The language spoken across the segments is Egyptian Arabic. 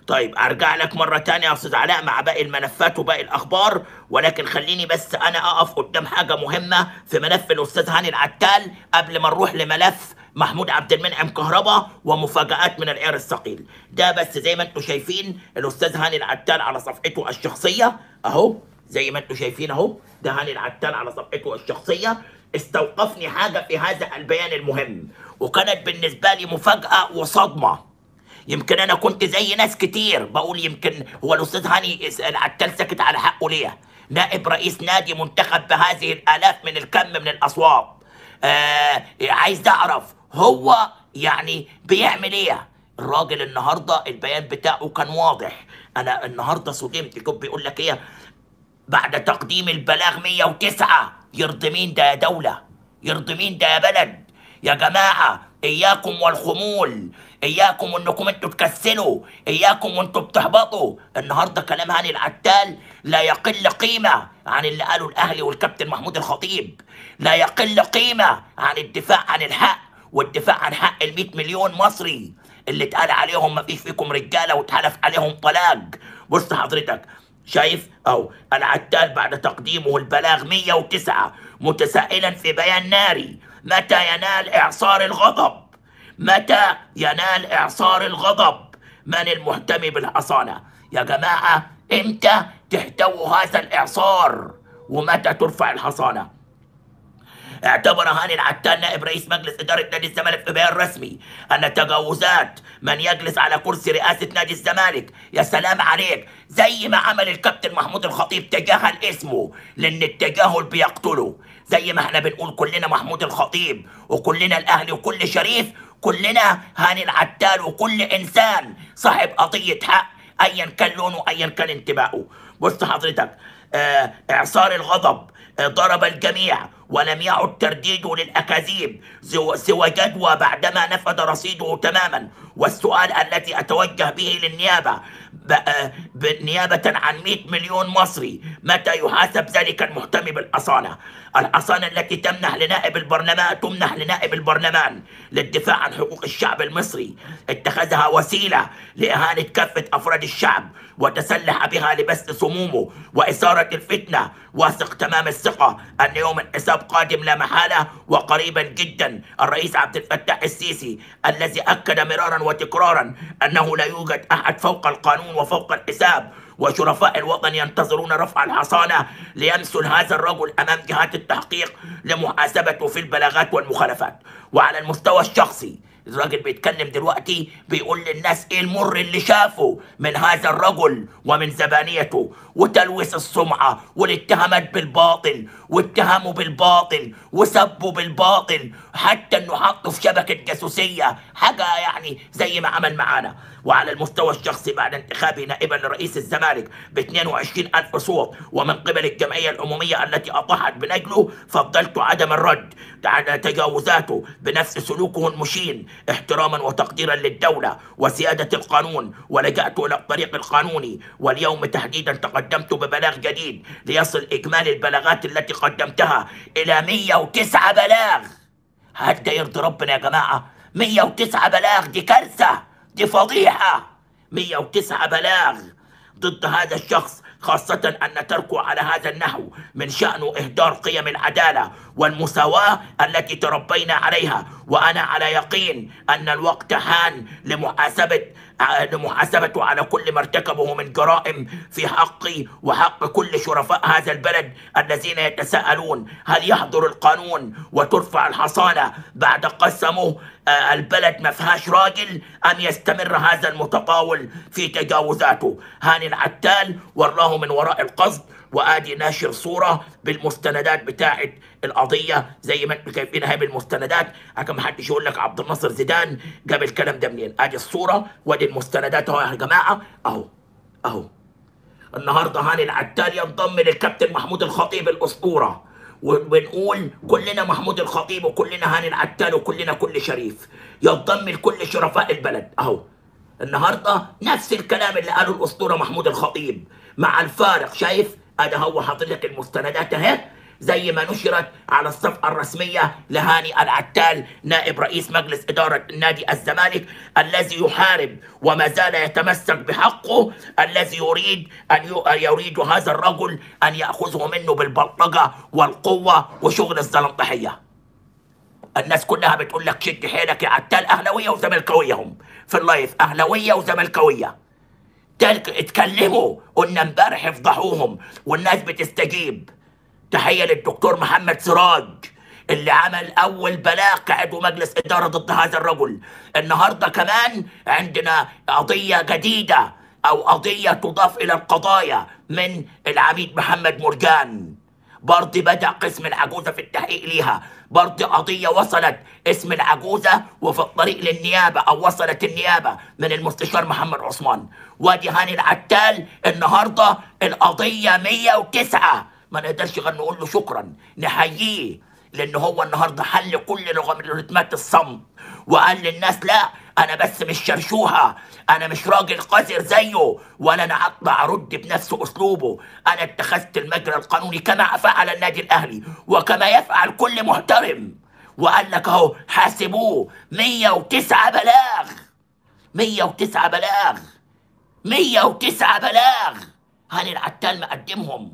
طيب ارجع لك مره تانية يا استاذ علاء مع باقي الملفات وباقي الاخبار ولكن خليني بس انا اقف قدام حاجه مهمه في ملف الاستاذ هاني العتال قبل ما نروح لملف محمود عبد المنعم كهربا ومفاجآت من العيار الثقيل ده بس زي ما انتم شايفين الاستاذ هاني العتال على صفحته الشخصيه اهو زي ما انتم شايفين اهو ده هاني العتال على صفحته الشخصيه استوقفني حاجه في هذا البيان المهم وكانت بالنسبه لي مفاجاه وصدمه يمكن انا كنت زي ناس كتير بقول يمكن هو الاستاذ هاني العتال سكت على حقه ليه نائب رئيس نادي منتخب بهذه الالاف من الكم من الاصوات آه عايز اعرف هو يعني بيعمل ايه الراجل النهارده البيان بتاعه كان واضح انا النهارده صدمت كنت بيقول لك ايه بعد تقديم البلاغ 109 يرضي مين ده يا دولة يرضي مين ده يا بلد يا جماعة إياكم والخمول إياكم وإنكم أنتوا تكسلوا إياكم وأنتوا بتهبطوا النهاردة كلام هاني العتال لا يقل قيمة عن اللي قاله الأهلي والكابتن محمود الخطيب لا يقل قيمة عن الدفاع عن الحق والدفاع عن حق ال 100 مليون مصري اللي اتقال عليهم ما فيش فيكم رجالة واتحلف عليهم طلاق بص حضرتك شايف او العتال بعد تقديمه البلاغ 109 متسائلا في بيان ناري متى ينال اعصار الغضب متى ينال اعصار الغضب من المهتم بالحصانه يا جماعه امتى تحتووا هذا الاعصار ومتى ترفع الحصانه اعتبر هاني العتال نائب رئيس مجلس إدارة نادي الزمالك في بيان رسمي أن تجاوزات من يجلس على كرسي رئاسة نادي الزمالك يا سلام عليك زي ما عمل الكابتن محمود الخطيب تجاهل اسمه لأن التجاهل بيقتله زي ما احنا بنقول كلنا محمود الخطيب وكلنا الأهلي وكل شريف كلنا هاني العتال وكل إنسان صاحب قضية حق أيا كان لونه أيا كان انتمائه بص حضرتك آه إعصار الغضب آه ضرب الجميع ولم يعد ترديده للأكاذيب زو- سوى جدوى بعدما نفد رصيده تماما والسؤال الذي أتوجه به للنيابة ب- آه، ب- نيابة عن 100 مليون مصري متى يحاسب ذلك المهتم بالحصانة الحصانة التي تمنح لنائب البرلمان تمنح لنائب البرلمان للدفاع عن حقوق الشعب المصري اتخذها وسيلة لإهانة كافة أفراد الشعب وتسلح بها لبث سمومه وإثارة الفتنة واثق تمام الثقة أن يوم الحساب قادم لا محالة وقريبا جدا الرئيس عبد الفتاح السيسي الذي أكد مرارا وتكرارا أنه لا يوجد أحد فوق القانون وفوق الحساب وشرفاء الوطن ينتظرون رفع الحصانة ليمثل هذا الرجل أمام جهات التحقيق لمحاسبته في البلاغات والمخالفات وعلى المستوى الشخصي الراجل بيتكلم دلوقتي بيقول للناس ايه المر اللي شافه من هذا الرجل ومن زبانيته وتلويث السمعة والاتهامات بالباطل واتهامه بالباطل وسبه بالباطل حتى انه حطه في شبكة جاسوسية حاجة يعني زي ما عمل معانا وعلى المستوى الشخصي بعد انتخابي نائبا لرئيس الزمالك ب 22 ألف صوت ومن قبل الجمعية العمومية التي أطاحت بنجله فضلت عدم الرد على تجاوزاته بنفس سلوكه المشين احتراما وتقديرا للدولة وسيادة القانون ولجأت إلى الطريق القانوني واليوم تحديدا تقدمت ببلاغ جديد ليصل إجمالي البلاغات التي قدمتها إلى 109 بلاغ هل ده يرضي ربنا يا جماعة 109 بلاغ دي كارثة دي فضيحة 109 بلاغ ضد هذا الشخص خاصة أن تركه على هذا النحو من شأنه إهدار قيم العدالة والمساواة التي تربينا عليها وأنا على يقين أن الوقت حان لمحاسبة لمحاسبته على كل ما ارتكبه من جرائم في حقي وحق كل شرفاء هذا البلد الذين يتساءلون هل يحضر القانون وترفع الحصانة بعد قسمه آه، البلد ما فيهاش راجل أم يستمر هذا المتطاول في تجاوزاته هاني العتال وراه من وراء القصد وادي ناشر صوره بالمستندات بتاعه القضيه زي ما انتم شايفين اهي بالمستندات عشان ما حدش يقول لك عبد الناصر زيدان جاب الكلام ده منين ادي الصوره وادي المستندات اهو يا جماعه اهو اهو النهارده هاني العتال ينضم للكابتن محمود الخطيب الاسطوره وبنقول كلنا محمود الخطيب وكلنا هاني العتال وكلنا كل شريف ينضم لكل شرفاء البلد اهو النهارده نفس الكلام اللي قاله الاسطوره محمود الخطيب مع الفارق شايف ادي هو حاطط لك المستندات اهي زي ما نشرت على الصفحة الرسمية لهاني العتال نائب رئيس مجلس إدارة نادي الزمالك الذي يحارب وما زال يتمسك بحقه الذي يريد أن ي- يريد هذا الرجل أن يأخذه منه بالبلطجة والقوة وشغل الزلمطحية الناس كلها بتقول لك شد حيلك يا عتال أهلاوية وزملكاوية هم في اللايف أهلاوية وزملكاوية تلك اتكلموا قلنا امبارح افضحوهم والناس بتستجيب تحية للدكتور محمد سراج اللي عمل أول بلاغ كعضو مجلس إدارة ضد هذا الرجل النهاردة كمان عندنا قضية جديدة أو قضية تضاف إلى القضايا من العميد محمد مرجان برضه بدأ قسم العجوزة في التحقيق ليها برضه قضية وصلت اسم العجوزة وفي الطريق للنيابة أو وصلت النيابة من المستشار محمد عثمان وادي هاني العتال النهاردة القضية 109 ما نقدرش غير نقول له شكرا نحييه لأن هو النهاردة حل كل لغمات الصمت وقال للناس لا أنا بس مش شرشوحة أنا مش راجل قذر زيه ولا أنا هطلع أرد بنفس أسلوبه أنا اتخذت المجرى القانوني كما فعل النادي الأهلي وكما يفعل كل محترم وقال لك أهو حاسبوه 109 بلاغ 109 بلاغ 109 بلاغ هاني العتال مقدمهم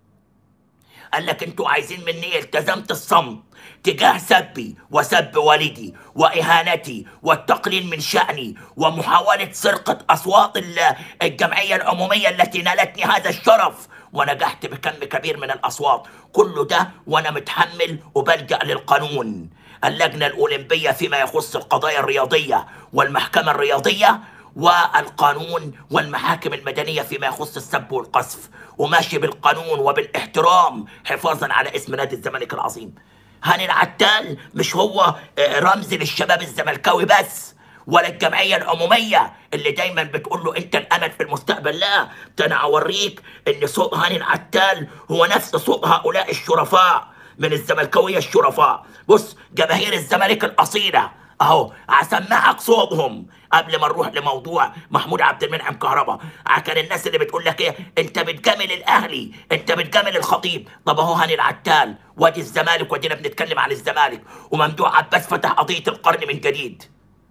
قال لك انتوا عايزين مني التزمت الصمت تجاه سبي وسب والدي واهانتي والتقليل من شاني ومحاوله سرقه اصوات ال- الجمعيه العموميه التي نالتني هذا الشرف ونجحت بكم كبير من الاصوات كل ده وانا متحمل وبلجا للقانون اللجنه الاولمبيه فيما يخص القضايا الرياضيه والمحكمه الرياضيه والقانون والمحاكم المدنية فيما يخص السب والقذف وماشي بالقانون وبالاحترام حفاظا على اسم نادي الزمالك العظيم هاني العتال مش هو آه، رمز للشباب الزملكاوي بس ولا الجمعية العمومية اللي دايما بتقول له انت الامل في المستقبل لا ده انا اوريك ان صوت هاني العتال هو نفس صوت هؤلاء الشرفاء من الزملكاوية الشرفاء بص جماهير الزمالك الأصيلة اهو هسمعك صوتهم قبل ما نروح لموضوع محمود عبد المنعم كهربا كان الناس اللي بتقول لك ايه انت بتجامل الاهلي انت بتجامل الخطيب طب اهو هاني العتال وادي الزمالك ودينا بنتكلم عن الزمالك وممدوح عباس فتح قضيه القرن من جديد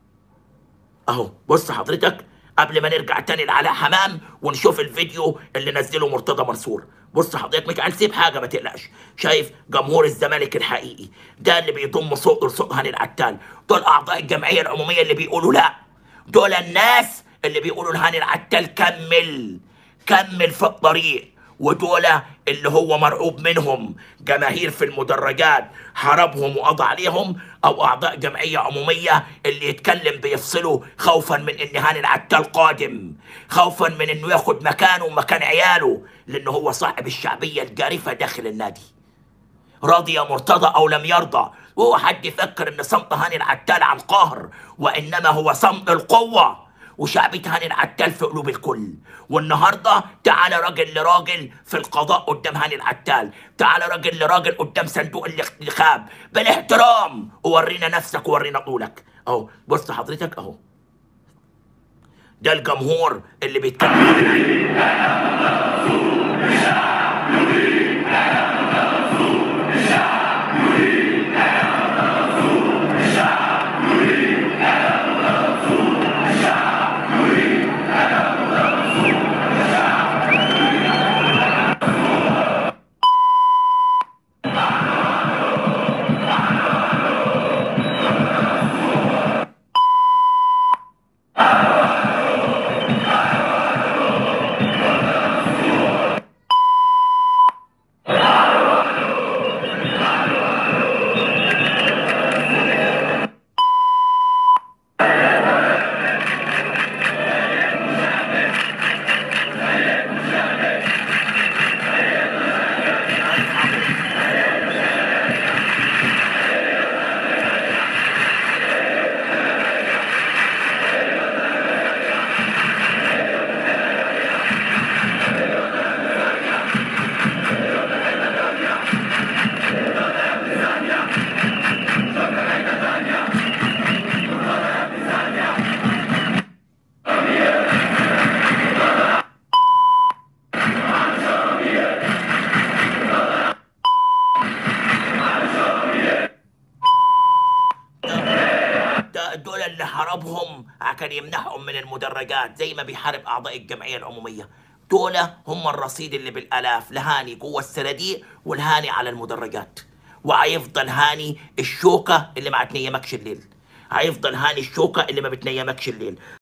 اهو بص حضرتك قبل ما نرجع تاني لعلاء حمام ونشوف الفيديو اللي نزله مرتضى منصور بص حضرتك مش هنسيب حاجه ما تقلقش شايف جمهور الزمالك الحقيقي ده اللي بيضم صوت لصوت هاني العتال دول اعضاء الجمعيه العموميه اللي بيقولوا لا دول الناس اللي بيقولوا لهاني العتال كمل كمل في الطريق ودول اللي هو مرعوب منهم جماهير في المدرجات حربهم وقضى عليهم او اعضاء جمعيه عموميه اللي يتكلم بيفصلوا خوفا من ان هاني العتال قادم خوفا من انه ياخد مكانه ومكان عياله لانه هو صاحب الشعبيه الجارفه داخل النادي رضي مرتضى او لم يرضى وهو حد يفكر ان صمت هاني العتال عن قهر وانما هو صمت القوه وشعبية هاني العتال في قلوب الكل والنهارده تعالى راجل لراجل في القضاء قدام هاني العتال تعالى راجل لراجل قدام صندوق الانتخاب بالاحترام وورينا نفسك وورينا طولك اهو بص حضرتك اهو ده الجمهور اللي بيتكلم كان يمنعهم من المدرجات زي ما بيحارب اعضاء الجمعيه العموميه دول هم الرصيد اللي بالالاف لهاني جوه الصناديق والهاني على المدرجات وهيفضل هاني الشوكه اللي ما تنيمكش الليل هيفضل هاني الشوكه اللي ما بتنيمكش الليل